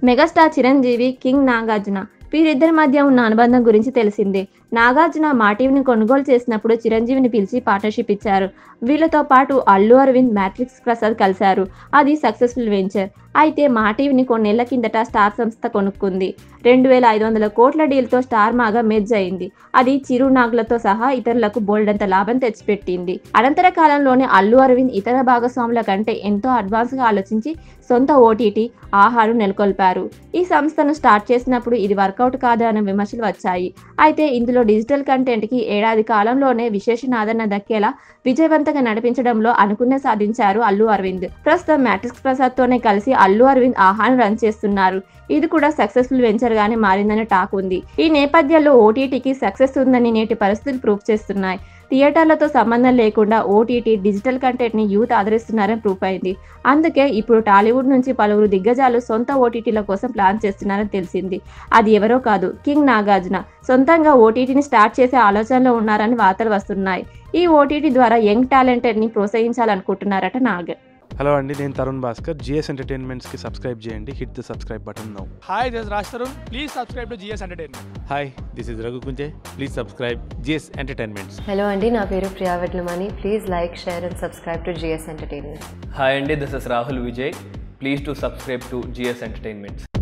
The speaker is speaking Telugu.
మెగాస్టార్ చిరంజీవి కింగ్ నాగార్జున వీరిద్దరి మధ్య ఉన్న అనుబంధం గురించి తెలిసిందే నాగార్జున మా టీవీని కొనుగోలు చేసినప్పుడు చిరంజీవిని పిలిచి పార్ట్నర్షిప్ ఇచ్చారు వీళ్ళతో పాటు అల్లు అరవింద్ మ్యాట్రిక్స్ ప్రసాద్ కలిశారు అది సక్సెస్ఫుల్ వెంచర్ అయితే మా టీవీని కొన్నేళ్ల కిందట స్టార్ సంస్థ కొనుక్కుంది రెండు వేల ఐదు వందల కోట్ల డీల్తో స్టార్ మాగా మెర్జ్ అయింది అది చిరునాగులతో సహా ఇతరులకు బోల్డంత లాభం తెచ్చిపెట్టింది అనంతర కాలంలోనే అల్లు అరవింద్ ఇతర భాగస్వాముల కంటే ఎంతో అడ్వాన్స్గా ఆలోచించి సొంత ఓటీటీ ఆహాను నెలకొల్పారు ఈ సంస్థను స్టార్ట్ చేసినప్పుడు ఇది వర్కౌట్ కాదు అనే విమర్శలు వచ్చాయి అయితే ఇందులో డిజిటల్ కంటెంట్కి ఏడాది కాలంలోనే విశేష ఆదరణ దక్కేలా విజయవంతంగా నడిపించడంలో అనుకున్న సాధించారు అల్లు అరవింద్ ప్రస్తుతం మ్యాట్రిక్స్ ప్రసాద్ తోనే కలిసి అల్లు అరవింద్ ఆహాను రన్ చేస్తున్నారు ఇది కూడా సక్సెస్ఫుల్ వెంచర్ గానే మారిందనే టాక్ ఉంది ఈ నేపథ్యంలో ఓటీటీకి సక్సెస్ ఉందని నేటి పరిస్థితులు ప్రూఫ్ చేస్తున్నాయి థియేటర్లతో సంబంధం లేకుండా ఓటీటీ డిజిటల్ కంటెంట్ ని యూత్ ఆదరిస్తున్నారని ప్రూఫ్ అయింది అందుకే ఇప్పుడు టాలీవుడ్ నుంచి పలువురు దిగ్గజాలు సొంత ఓటీటీల కోసం ప్లాన్ చేస్తున్నారని తెలిసింది అది ఎవరో కాదు కింగ్ నాగార్జున సొంతంగా ఓటీటీని స్టార్ట్ చేసే ఆలోచనలో ఉన్నారని వార్తలు వస్తున్నాయి ఈ ఓటీటీ ద్వారా యంగ్ టాలెంటెడ్ ని ప్రోత్సహించాలనుకుంటున్నారట నాగ్ హలో అండి నేను తరుణ్ భాస్కర్ జిఎస్ ఎంటర్టైన్మెంట్స్కి సబ్స్క్రైబ్ చేయండి hit the subscribe button now Hi, this is Raj Tarun. Please subscribe to GS Entertainment. Hi this is Raghu Kunje please subscribe GS entertainments hello అండి నా పేరు Priya Vetlamani please like share and subscribe to GS entertainment hi అండి this is Rahul Vijay please to subscribe to GS entertainments